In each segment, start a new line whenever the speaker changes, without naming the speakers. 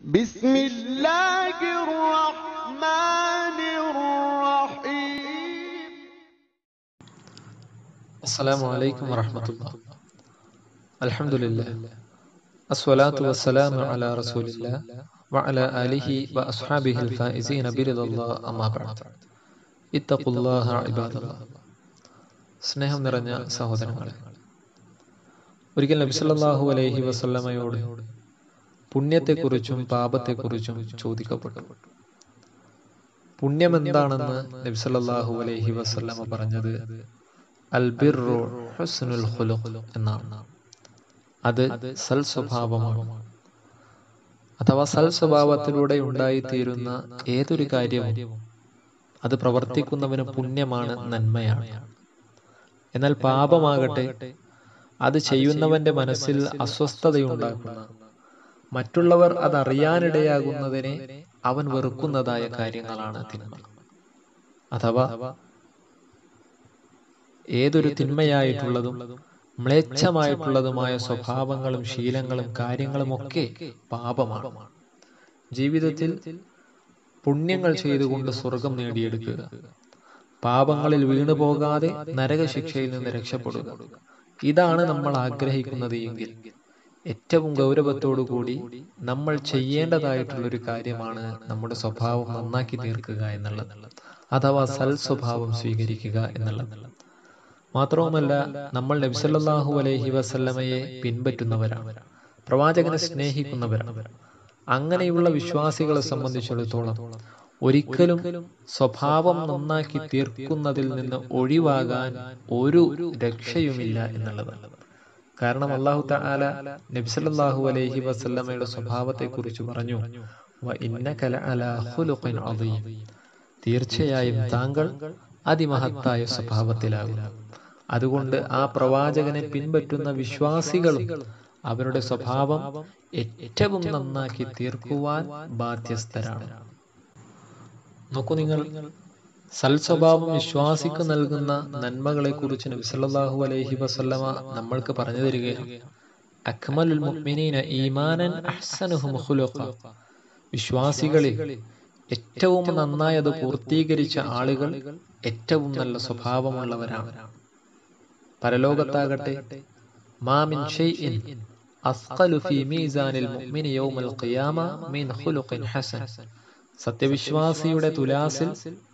بسم الله الرحمن الرحيم
السلام عليكم ورحمة الله الحمد لله الصلاة والسلام على رسول الله وعلى آله وأصحابه الفائزين برضا الله أما بعد اتقوا الله عباد الله സ്നേഹം നിറഞ്ഞ സഹോദരങ്ങളെ ഒരിക്കൽ നബി സല്ലല്ലാഹു അലൈഹി വസല്ലമയോട് പുണ്യത്തെക്കുറിച്ചും പാപത്തെക്കുറിച്ചും ചോദിക്കപ്പെട്ടു പുണ്യം എന്താണെന്ന് നബി സല്ലല്ലാഹു അലൈഹി വസല്ലമ പറഞ്ഞത് അൽബിറു ഹുസ്നുൽ ഖുലുഖ് എന്നാണ് അത് സൽ സ്വഭാവമാണ് അഥവാ സൽ സ്വഭാവത്തിലൂടെ ഉണ്ടായിത്തീരുന്ന ഏതൊരു കാര്യവും അത് പ്രവർത്തിക്കുന്നവന് പുണ്യമാണ് നന്മയാണ് എന്നാൽ പാപമാകട്ടെ അത് ചെയ്യുന്നവന്റെ മനസ്സിൽ അസ്വസ്ഥതയുണ്ടാക്കുന്ന മറ്റുള്ളവർ അത് അറിയാനിടയാകുന്നതിനെ അവൻ വെറുക്കുന്നതായ കാര്യങ്ങളാണ് തിന്മ അഥവാ ഏതൊരു തിന്മയായിട്ടുള്ളതും മ്ലേച്ഛമായിട്ടുള്ളതുമായ സ്വഭാവങ്ങളും ശീലങ്ങളും കാര്യങ്ങളും ഒക്കെ പാപമാണ് ജീവിതത്തിൽ പുണ്യങ്ങൾ ചെയ്തുകൊണ്ട് സ്വർഗം നേടിയെടുക്കുക പാപങ്ങളിൽ വീണു പോകാതെ നരകശിക്ഷയിൽ നിന്ന് രക്ഷപ്പെടുക ഇതാണ് നമ്മൾ ആഗ്രഹിക്കുന്നത് എങ്കിൽ ഏറ്റവും ഗൗരവത്തോടു കൂടി നമ്മൾ ചെയ്യേണ്ടതായിട്ടുള്ള ഒരു കാര്യമാണ് നമ്മുടെ സ്വഭാവം നന്നാക്കി തീർക്കുക എന്നുള്ളത് അഥവാ സൽ സ്വഭാവം സ്വീകരിക്കുക എന്നുള്ളത് മാത്രവുമല്ല നമ്മൾ നബ്സല്ലാഹു അലൈഹി വസല്ലമയെ പിൻപറ്റുന്നവരാണ് പ്രവാചകനെ സ്നേഹിക്കുന്നവരാണ് അങ്ങനെയുള്ള വിശ്വാസികളെ സംബന്ധിച്ചിടത്തോളം ഒരിക്കലും സ്വഭാവം നന്നാക്കി തീർക്കുന്നതിൽ നിന്ന് ഒഴിവാകാൻ ഒരു രക്ഷയുമില്ല എന്നുള്ളതാണ് കാരണം അള്ളാഹു തആല നബ്സല്ലാഹു അലൈഹി വസല്ലമയുടെ സ്വഭാവത്തെ കുറിച്ച് പറഞ്ഞു "വ ഇന്നക ലഅലാ ഖുലുഖിൻ അദീം." തീർച്ചയായും താങ്കൾ അതിമഹത്തായ സ്വഭാവത്തിലാകും അതുകൊണ്ട് ആ പ്രവാചകനെ പിൻപറ്റുന്ന വിശ്വാസികളും അവരുടെ സ്വഭാവം ഏറ്റവും നന്നാക്കി തീർക്കുവാൻ ബാധ്യസ്ഥരാണ് നോക്കൂ നിങ്ങൾ സൽസ്വഭാവം വിശ്വാസിക്ക് നൽകുന്ന നന്മകളെ കുറിച്ച് നബി സല്ലല്ലാഹു അലൈഹി വസല്ലമ നമ്മൾക്ക് പറഞ്ഞു തരികയാണ് അക്മലുൽ മുഅ്മിനീന ഈമാനൻ അഹ്സനുഹും ഖുലുഖ വിശ്വാസികളിൽ ഏറ്റവും നന്നായി അത് പൂർത്തീകരിച്ച ആളുകൾ ഏറ്റവും നല്ല സ്വഭാവമുള്ളവരാണ് പരലോകത്താകട്ടെ മാമിൻ ഷൈഇൻ അസ്ഖലു ഫീ മീസാനിൽ മുഅ്മിനി യൗമൽ ഖിയാമ മിൻ ഖുലുഖിൻ ഹസൻ സത്യവിശ്വാസിയുടെ തുലാസിൽ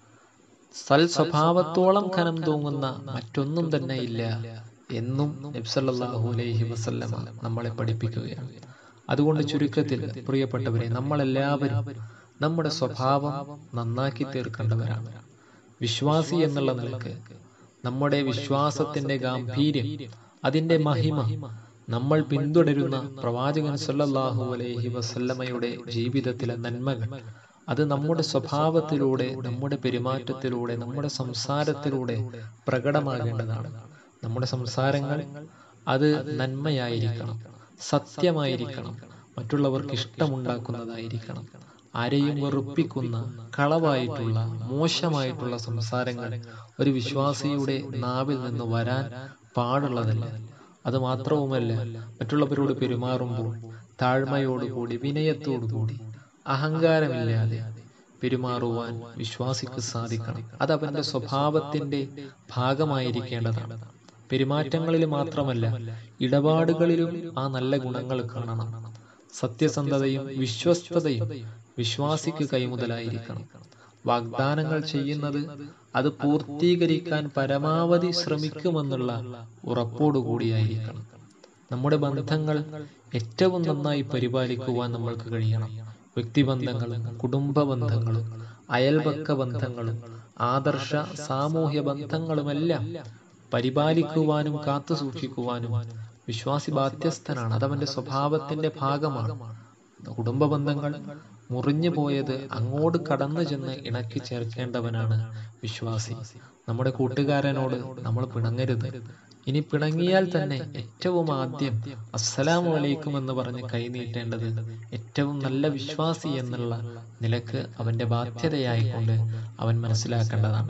സൽ സ്വഭാവത്തോളം കനം തൂങ്ങുന്ന മറ്റൊന്നും തന്നെ ഇല്ല എന്നും നബ്സല്ലാഹു അലൈഹി വസല്ലമ നമ്മളെ പഠിപ്പിക്കുകയാണ് അതുകൊണ്ട് ചുരുക്കത്തിൽ പ്രിയപ്പെട്ടവരെ നമ്മളെല്ലാവരും നമ്മുടെ സ്വഭാവം നന്നാക്കി തീർക്കേണ്ടവരാണ് വിശ്വാസി എന്നുള്ള നിലക്ക് നമ്മുടെ വിശ്വാസത്തിന്റെ ഗാംഭീര്യം അതിന്റെ മഹിമ നമ്മൾ പിന്തുടരുന്ന പ്രവാചകൻ സല്ലല്ലാഹു അലൈഹി വസല്ലമയുടെ ജീവിതത്തിലെ നന്മകൾ അത് നമ്മുടെ സ്വഭാവത്തിലൂടെ നമ്മുടെ പെരുമാറ്റത്തിലൂടെ നമ്മുടെ സംസാരത്തിലൂടെ പ്രകടമാകേണ്ടതാണ് നമ്മുടെ സംസാരങ്ങൾ അത് നന്മയായിരിക്കണം സത്യമായിരിക്കണം മറ്റുള്ളവർക്ക് ഇഷ്ടമുണ്ടാക്കുന്നതായിരിക്കണം ആരെയും വെറുപ്പിക്കുന്ന കളവായിട്ടുള്ള മോശമായിട്ടുള്ള സംസാരങ്ങൾ ഒരു വിശ്വാസിയുടെ നാവിൽ നിന്ന് വരാൻ പാടുള്ളതല്ല അത് മാത്രവുമല്ല മറ്റുള്ളവരോട് പെരുമാറുമ്പോൾ താഴ്മയോടുകൂടി വിനയത്തോടുകൂടി അഹങ്കാരമില്ലാതെ പെരുമാറുവാൻ വിശ്വാസിക്ക് സാധിക്കണം അത് അവന്റെ സ്വഭാവത്തിന്റെ ഭാഗമായിരിക്കേണ്ടതാണ് പെരുമാറ്റങ്ങളിൽ മാത്രമല്ല ഇടപാടുകളിലും ആ നല്ല ഗുണങ്ങൾ കാണണം സത്യസന്ധതയും വിശ്വസ്തതയും വിശ്വാസിക്ക് കൈമുതലായിരിക്കണം വാഗ്ദാനങ്ങൾ ചെയ്യുന്നത് അത് പൂർത്തീകരിക്കാൻ പരമാവധി ശ്രമിക്കുമെന്നുള്ള ഉറപ്പോടുകൂടിയായിരിക്കണം നമ്മുടെ ബന്ധങ്ങൾ ഏറ്റവും നന്നായി പരിപാലിക്കുവാൻ നമ്മൾക്ക് കഴിയണം വ്യക്തിബന്ധങ്ങളും കുടുംബ ബന്ധങ്ങളും അയൽപക്ക ബന്ധങ്ങളും ആദർശ സാമൂഹ്യ ബന്ധങ്ങളുമെല്ലാം പരിപാലിക്കുവാനും കാത്തു സൂക്ഷിക്കുവാനും വിശ്വാസി ബാധ്യസ്ഥനാണ് അതവന്റെ സ്വഭാവത്തിന്റെ ഭാഗമാണ് കുടുംബ ബന്ധങ്ങൾ മുറിഞ്ഞു പോയത് അങ്ങോട്ട് കടന്നു ചെന്ന് ഇണക്കി ചേർക്കേണ്ടവനാണ് വിശ്വാസി നമ്മുടെ കൂട്ടുകാരനോട് നമ്മൾ പിണങ്ങരുത് ഇനി പിണങ്ങിയാൽ തന്നെ ഏറ്റവും ആദ്യം അസ്സലാമു അലൈക്കും എന്ന് പറഞ്ഞ് കൈനീട്ടേണ്ടത് ഏറ്റവും നല്ല വിശ്വാസി എന്നുള്ള നിലക്ക് അവന്റെ ബാധ്യതയായിക്കൊണ്ട് അവൻ മനസ്സിലാക്കേണ്ടതാണ്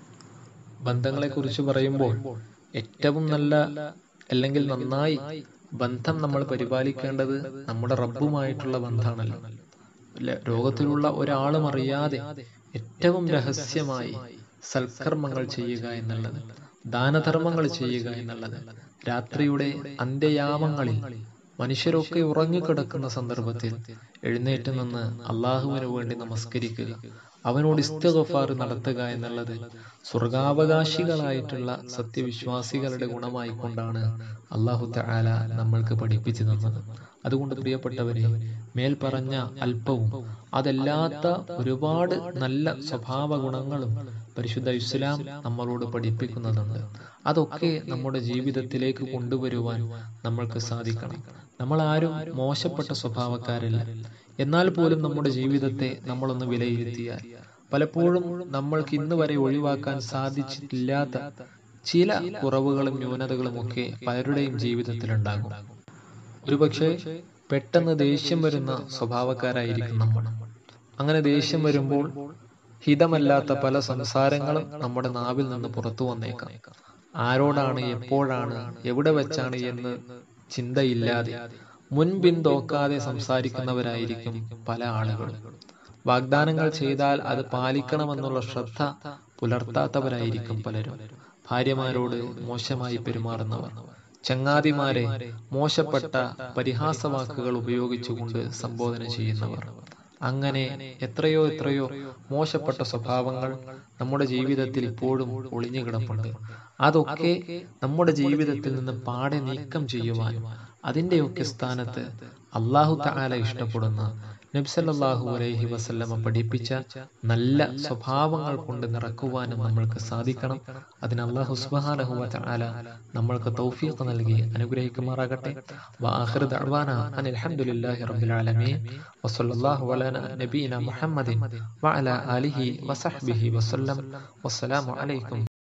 ബന്ധങ്ങളെ കുറിച്ച് പറയുമ്പോൾ ഏറ്റവും നല്ല അല്ലെങ്കിൽ നന്നായി ബന്ധം നമ്മൾ പരിപാലിക്കേണ്ടത് നമ്മുടെ റബ്ബുമായിട്ടുള്ള ബന്ധമാണല്ലോ ല- ലോകത്തിലുള്ള ഒരാളും അറിയാതെ ഏറ്റവും രഹസ്യമായി സൽക്കർമ്മങ്ങൾ ചെയ്യുക എന്നുള്ളത് ദാനധർമ്മങ്ങൾ ചെയ്യുക എന്നുള്ളത് രാത്രിയുടെ അന്ത്യയാമങ്ങളിൽ മനുഷ്യരൊക്കെ ഉറങ്ങിക്കിടക്കുന്ന സന്ദർഭത്തിൽ എഴുന്നേറ്റ് നിന്ന് അള്ളാഹുവിന് വേണ്ടി നമസ്കരിക്കുക അവനോട് ഇസ്തഗഫാർ നടത്തുക എന്നുള്ളത് സ്വർഗാവകാശികളായിട്ടുള്ള സത്യവിശ്വാസികളുടെ ഗുണമായിക്കൊണ്ടാണ് അള്ളാഹു തആല നമ്മൾക്ക് പഠിപ്പിച്ചു തന്നത് അതുകൊണ്ട് പ്രിയപ്പെട്ടവരെ മേൽ പറഞ്ഞ അല്പവും അതല്ലാത്ത ഒരുപാട് നല്ല സ്വഭാവ ഗുണങ്ങളും പരിശുദ്ധ ഇസ്ലാം നമ്മളോട് പഠിപ്പിക്കുന്നുണ്ട് അതൊക്കെ നമ്മുടെ ജീവിതത്തിലേക്ക് കൊണ്ടുവരുവാൻ നമ്മൾക്ക് സാധിക്കണം നമ്മൾ ആരും മോശപ്പെട്ട സ്വഭാവക്കാരല്ല എന്നാൽ പോലും നമ്മുടെ ജീവിതത്തെ നമ്മളൊന്ന് വിലയിരുത്തിയാൽ പലപ്പോഴും നമ്മൾക്ക് ഇന്ന് വരെ ഒഴിവാക്കാൻ സാധിച്ചിട്ടില്ലാത്ത ചില കുറവുകളും ന്യൂനതകളും ഒക്കെ പലരുടെയും ജീവിതത്തിലുണ്ടാകും ഒരുപക്ഷെ പെട്ടെന്ന് ദേഷ്യം വരുന്ന സ്വഭാവക്കാരായിരിക്കും നമ്മൾ അങ്ങനെ ദേഷ്യം വരുമ്പോൾ ഹിതമല്ലാത്ത പല സംസാരങ്ങളും നമ്മുടെ നാവിൽ നിന്ന് പുറത്തു വന്നേക്കാം ആരോടാണ് എപ്പോഴാണ് എവിടെ വെച്ചാണ് എന്ന് ചിന്തയില്ലാതെ മുൻപിൻ തോക്കാതെ സംസാരിക്കുന്നവരായിരിക്കും പല ആളുകളും വാഗ്ദാനങ്ങൾ ചെയ്താൽ അത് പാലിക്കണമെന്നുള്ള ശ്രദ്ധ പുലർത്താത്തവരായിരിക്കും പലരും ഭാര്യമാരോട് മോശമായി പെരുമാറുന്നവർ ചങ്ങാതിമാരെ മോശപ്പെട്ട പരിഹാസവാക്കുകൾ ഉപയോഗിച്ചുകൊണ്ട് സംബോധന ചെയ്യുന്നവർ അങ്ങനെ എത്രയോ എത്രയോ മോശപ്പെട്ട സ്വഭാവങ്ങൾ നമ്മുടെ ജീവിതത്തിൽ ഇപ്പോഴും ഒളിഞ്ഞു കിടപ്പുണ്ട് അതൊക്കെ നമ്മുടെ ജീവിതത്തിൽ നിന്ന് പാടെ നീക്കം ചെയ്യുവാൻ അതിന്റെയൊക്കെ സ്ഥാനത്ത് അള്ളാഹു തആല ഇഷ്ടപ്പെടുന്ന നബ്സല്ലാഹു അലൈഹി വസല്ലമ പഠിപ്പിച്ച നല്ല സ്വഭാവങ്ങൾ കൊണ്ട് നിറക്കുവാനും നമ്മൾക്ക് സാധിക്കണം അതിന് അള്ളാഹു സുബ്ഹാനഹു വ തആല നമ്മൾക്ക് തൗഫീഖ് നൽകി അനുഗ്രഹിക്കുമാറാകട്ടെ വആഖിറു ദഅ്വാന അനിൽ ഹംദുലില്ലാഹി റബ്ബിൽ ആലമീൻ വസല്ലല്ലാഹു അലാ നബീന മുഹമ്മദിൻ വഅലാ ആലിഹി വസഹ്ബിഹി വസല്ലം വസ്സലാമു അലൈക്കും